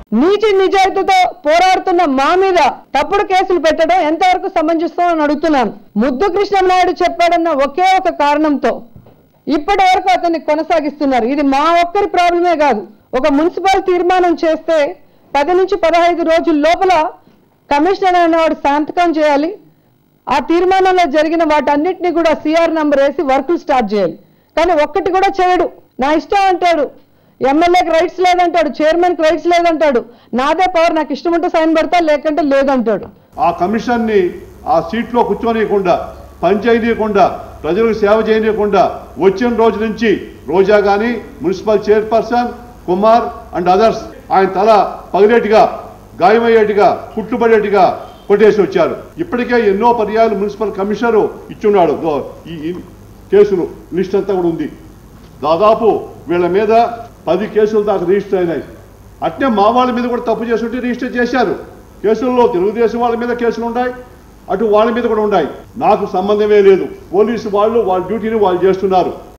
నీతి నిజాయితీతో పోరాడుతున్న మా మీద తప్పుడు కేసులు పెట్టడం ఎంతవరకు సమంజసం అని అడుగుతున్నాను ముద్దు కృష్ణనాయుడు చెప్పాడన్న ఒకే ఒక కారణంతో ఇప్పటి వరకు అతన్ని కొనసాగిస్తున్నారు ఇది మా ఒక్కరి ప్రాబ్లమే కాదు ఒక మున్సిపల్ తీర్మానం చేస్తే పది నుంచి పదహైదు రోజుల లోపల కమిషనర్ అనేవాడు సంతకం చేయాలి ఆ తీర్మానంలో జరిగిన వాటన్నిటిని కూడా సిఆర్ నంబర్ వేసి వర్కులు స్టార్ట్ చేయాలి కానీ ఒక్కటి కూడా చేయడు నా ఇష్టం అంటాడు ఎమ్మెల్యేకి రైట్స్ లేదంటాడు చైర్మన్కి రైట్స్ లేదంటాడు నాదే పవర్ నాకు ఇష్టం ఉంటే సైన్ పెడతా లేకంటే లేదంటాడు ఆ కమిషన్ని ఆ సీట్లో కూర్చోనీయకుండా పని చేయనీయకుండా ప్రజలకు సేవ చేయనీయకుండా వచ్చిన రోజు నుంచి రోజా కానీ municipal chairperson Kumar and others ఆయన తల పగిలేట్టుగా గాయమయ్యేట్టుగా కుట్టుబడేట్టుగా కొట్టేసి వచ్చారు ఇప్పటికే ఎన్నో పర్యాలు మున్సిపల్ కమిషనరు ఇచ్చున్నాడు దో ఈ ఈ కేసులు లిస్ట్ అంతా కూడా ఉంది దాదాపు వీళ్ళ మీద పది కేసులు దాకా రిజిస్టర్ అయినాయి అట్నే మా వాళ్ళ మీద కూడా తప్పు చేస్తుంటే రిజిస్టర్ చేశారు కేసుల్లో తెలుగుదేశం వాళ్ళ మీద కేసులు ఉన్నాయి అటు వాళ్ళ మీద కూడా ఉన్నాయి నాకు సంబంధమే లేదు పోలీసు వాళ్ళు వాళ్ళ డ్యూటీని వాళ్ళు చేస్తున్నారు